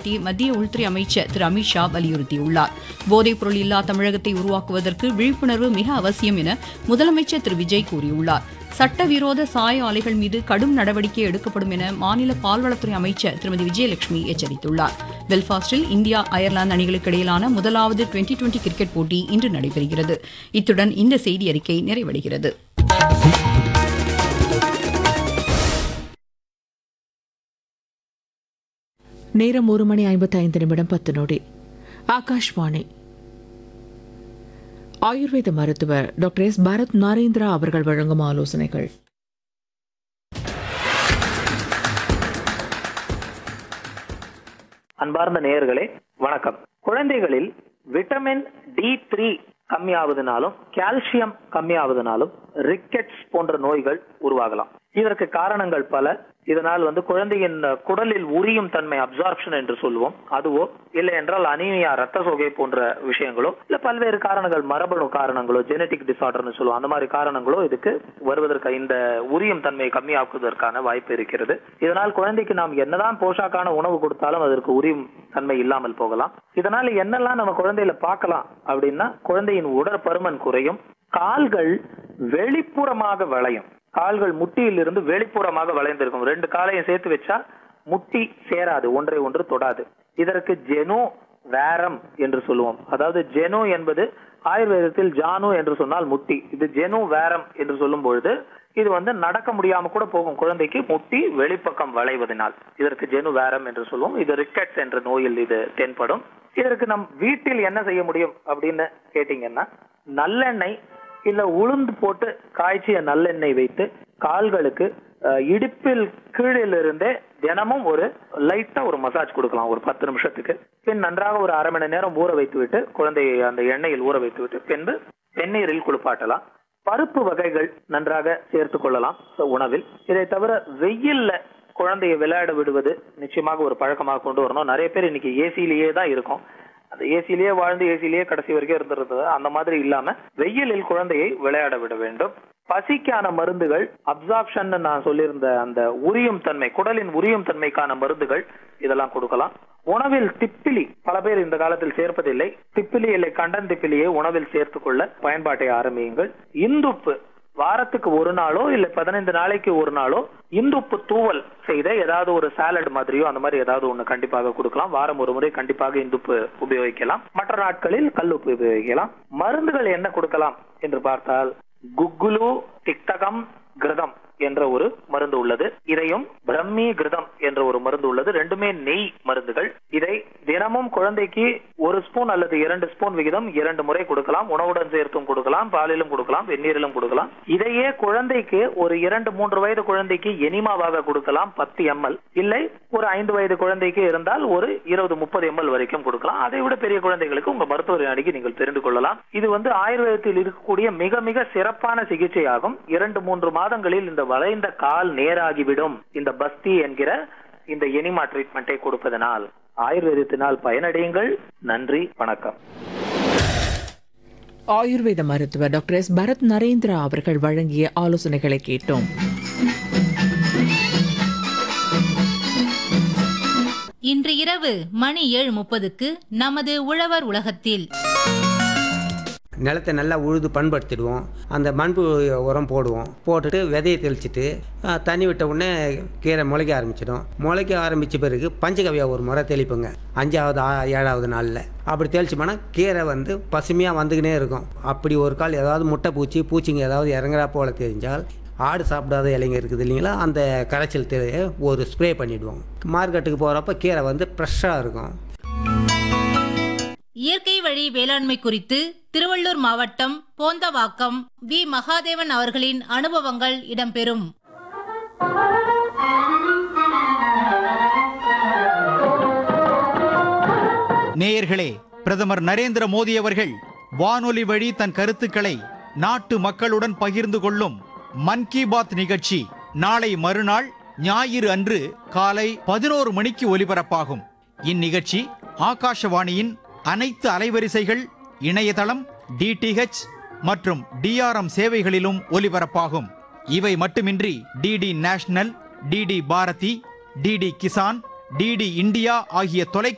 பயன்படுத்தி மத்திய உள்துறை அமைச்சர் திரு அமித்ஷா வலியுறுத்தியுள்ளார் போதைப்பொருள் இல்லா தமிழகத்தை உருவாக்குவதற்கு விழிப்புணர்வு மிக அவசியம் என முதலமைச்சர் திரு விஜய் கூறியுள்ளார் சட்டவிரோத சாய ஆலைகள் மீது கடும் நடவடிக்கை எடுக்கப்படும் என மாநில பால்வளத்துறை அமைச்சர் திருமதி விஜயலட்சுமி எச்சரித்துள்ளார் பெல்பாஸ்டில் இந்தியா அயர்லாந்து அணிகளுக்கு இடையிலான முதலாவது டுவெண்டி டுவெண்டி கிரிக்கெட் போட்டி இன்று நடைபெறுகிறது இத்துடன் இந்த செய்தி அறிக்கை நிறைவடைகிறது நேரம் ஒரு மணி ஐம்பத்தி ஐந்து நிமிடம் பத்து நொடி ஆகாஷ்வாணி ஆயுர்வேத மருத்துவர் டாக்டர் எஸ் பரத் நரேந்திரா அவர்கள் வழங்கும் ஆலோசனைகள் அன்பார்ந்த நேயர்களே வணக்கம் குழந்தைகளில் விட்டமின் டி த்ரீ கம்மியாவதுனாலும் கால்சியம் கம்மியாவதுனாலும் ரிக்கெட்ஸ் போன்ற நோய்கள் உருவாகலாம் இதற்கு காரணங்கள் பல இதனால் வந்து குழந்தையின் குடலில் உரியும் தன்மை அப்சார்ப்ஷன் என்று சொல்லுவோம் அதுவோ இல்லை என்றால் அனீமியா ரத்த சோகை போன்ற விஷயங்களோ இல்ல பல்வேறு காரணங்கள் மரபணு காரணங்களோ ஜெனட்டிக் டிசார்டர்னு சொல்லுவோம் அந்த மாதிரி காரணங்களோ இதுக்கு வருவதற்கு இந்த உரியும் தன்மையை கம்மியாக்குவதற்கான வாய்ப்பு இருக்கிறது இதனால் குழந்தைக்கு நாம் என்னதான் போஷாக்கான உணவு கொடுத்தாலும் அதற்கு உரியும் தன்மை இல்லாமல் போகலாம் இதனால என்னெல்லாம் நம்ம குழந்தையில பார்க்கலாம் அப்படின்னா குழந்தையின் உடற்பருமன் குறையும் கால்கள் வெளிப்புறமாக வளையும் கால்கள் முட்டியில் இருந்து வெளிப்புறமாக வளைந்திருக்கும் ரெண்டு காலையும் சேர்த்து வச்சா முட்டி சேராது ஒன்றை ஒன்று தொடாது இதற்கு ஜெனோ வேரம் என்று சொல்லுவோம் அதாவது ஜெனோ என்பது ஆயுர்வேதத்தில் ஜானு என்று சொன்னால் முட்டி இது ஜெனு வேரம் என்று சொல்லும் பொழுது இது வந்து நடக்க முடியாம கூட போகும் குழந்தைக்கு முட்டி வெளிப்பக்கம் வளைவதனால் இதற்கு ஜெனு வேரம் என்று சொல்லுவோம் இது ரிக்கெட்ஸ் என்ற நோயில் இது தென்படும் இதற்கு நம் வீட்டில் என்ன செய்ய முடியும் அப்படின்னு கேட்டீங்கன்னா நல்லெண்ணெய் இல்ல உளுந்து போட்டு காய்ச்சிய நல்லெண்ணெய் வைத்து கால்களுக்கு அஹ், இடுப்பில் கீழிலிருந்தே தினமும் ஒரு லைட்டா ஒரு மசாஜ் கொடுக்கலாம் ஒரு பத்து நிமிஷத்துக்கு பின் நன்றாக ஒரு அரை மணி நேரம் ஊற வைத்து விட்டு குழந்தையை அந்த எண்ணெயில் ஊற வைத்து விட்டு பின்பு வெந்நீரில் குளிப்பாட்டலாம் பருப்பு வகைகள் நன்றாக சேர்த்து கொள்ளலாம் உணவில் இதை தவிர வெயில்ல குழந்தையை விளையாட விடுவது நிச்சயமாக ஒரு பழக்கமாக கொண்டு வரணும் நிறைய பேர் இன்னைக்கு ஏசிலேயே தான் இருக்கும் அந்த ஏசிலேயே வாழ்ந்து ஏசிலேயே கடைசி வரைக்கும் இருந்திருந்தது அந்த மாதிரி இல்லாம வெயிலில் குழந்தையை விளையாட விட வேண்டும் பசிக்கான மருந்துகள் அப்சார்ப்ஷன் நான் சொல்லியிருந்த அந்த உரியும் தன்மை குடலின் உரியும் தன்மைக்கான மருந்துகள் இதெல்லாம் கொடுக்கலாம் உணவில் திப்பிலி பல பேர் இந்த காலத்தில் சேர்ப்பதில்லை திப்பிலி இல்லை கண்டன் திப்பிலியை உணவில் சேர்த்துக் கொள்ள பயன்பாட்டை ஆரம்பியுங்கள் இந்துப்பு வாரத்துக்கு ஒரு நாளோ இல்ல பதினைந்து நாளைக்கு ஒரு நாளோ இந்துப்பு தூவல் செய்த ஏதாவது ஒரு சாலட் மாதிரியோ அந்த மாதிரி ஏதாவது ஒண்ணு கண்டிப்பாக கொடுக்கலாம் வாரம் ஒரு முறை கண்டிப்பாக இந்துப்பு உபயோகிக்கலாம் மற்ற நாட்களில் கல்லுப்பு உபயோகிக்கலாம் மருந்துகள் என்ன கொடுக்கலாம் என்று பார்த்தால் குக்குலு திக்தகம் கிருதம் என்ற ஒரு மருந்து உள்ளது இதையும் பிரம்மி கிருதம் என்ற ஒரு மருந்து உள்ளது ரெண்டுமே நெய் மருந்துகள் இதை தினமும் குழந்தைக்கு ஒரு ஸ்பூன் அல்லது இரண்டு ஸ்பூன் விகிதம் இரண்டு முறை கொடுக்கலாம் உணவுடன் சேர்த்தும் கொடுக்கலாம் பாலிலும் கொடுக்கலாம் வெந்நீரிலும் கொடுக்கலாம் இதையே குழந்தைக்கு ஒரு இரண்டு மூன்று வயது குழந்தைக்கு எனிமாவாக கொடுக்கலாம் பத்து எம்எல் இல்லை ஒரு ஐந்து வயது குழந்தைக்கு இருந்தால் ஒரு இருபது முப்பது எம்எல் வரைக்கும் கொடுக்கலாம் அதை விட பெரிய குழந்தைகளுக்கு உங்க மருத்துவரை அணுகி நீங்கள் தெரிந்து கொள்ளலாம் இது வந்து ஆயுர்வேதத்தில் இருக்கக்கூடிய மிக மிக சிறப்பான சிகிச்சை ஆகும் இரண்டு மூன்று மாதங்களில் இந்த வளைந்த கால் நேராகிவிடும் இந்த பஸ்தி என்கிற இந்த எனிமா ட்ரீட்மெண்ட்டை கொடுப்பதனால் ஆயுர்வேதத்தினால் பயனடையுங்கள் நன்றி வணக்கம் ஆயுர்வேத மருத்துவர் டாக்டர் எஸ் பரத் நரேந்திரா அவர்கள் வழங்கிய ஆலோசனைகளை கேட்டோம் இன்று இரவு மணி ஏழு முப்பதுக்கு நமது உழவர் உலகத்தில் நிலத்தை நல்லா உழுது பண்படுத்திடுவோம் அந்த மண்பு உரம் போடுவோம் போட்டுட்டு விதையை தெளிச்சிட்டு ஆ, தண்ணி விட்ட உடனே கீரை முளைக்க ஆரம்பிச்சிடும் முளைக்க ஆரம்பித்த பிறகு பஞ்சகவியா ஒரு முறை தெளிப்போங்க அஞ்சாவது ஆ- ஏழாவது நாளில் அப்படி தெளிச்சோம்னா கீரை வந்து பசுமையாக வந்துக்கினே இருக்கும் அப்படி ஒரு கால் ஏதாவது முட்டை பூச்சி பூச்சிங்க ஏதாவது இறங்குறா போல தெரிஞ்சால் ஆடு சாப்பிடாத இலைங்க இருக்குது இல்லைங்களா அந்த கரைச்சல் தெ ஒரு ஸ்ப்ரே பண்ணிவிடுவோம் மார்க்கெட்டுக்கு போகிறப்ப கீரை வந்து ஃப்ரெஷ்ஷாக இருக்கும் இயற்கை வழி வேளாண்மை குறித்து திருவள்ளூர் மாவட்டம் போந்தவாக்கம் வி மகாதேவன் அவர்களின் அனுபவங்கள் இடம்பெறும் நேயர்களே பிரதமர் நரேந்திர மோடி அவர்கள் வானொலி வழி தன் கருத்துக்களை நாட்டு மக்களுடன் பகிர்ந்து கொள்ளும் மன் கி பாத் நிகழ்ச்சி நாளை மறுநாள் ஞாயிறு அன்று காலை பதினோரு மணிக்கு ஒலிபரப்பாகும் இந்நிகழ்ச்சி ஆகாஷவாணியின் அனைத்து அலைவரிசைகள் இணையதளம் டிடிஹெச் மற்றும் டிஆர்எம் சேவைகளிலும் ஒலிபரப்பாகும் இவை மட்டுமின்றி DD National DD Bharati DD Kisan DD India ஆகிய தொலை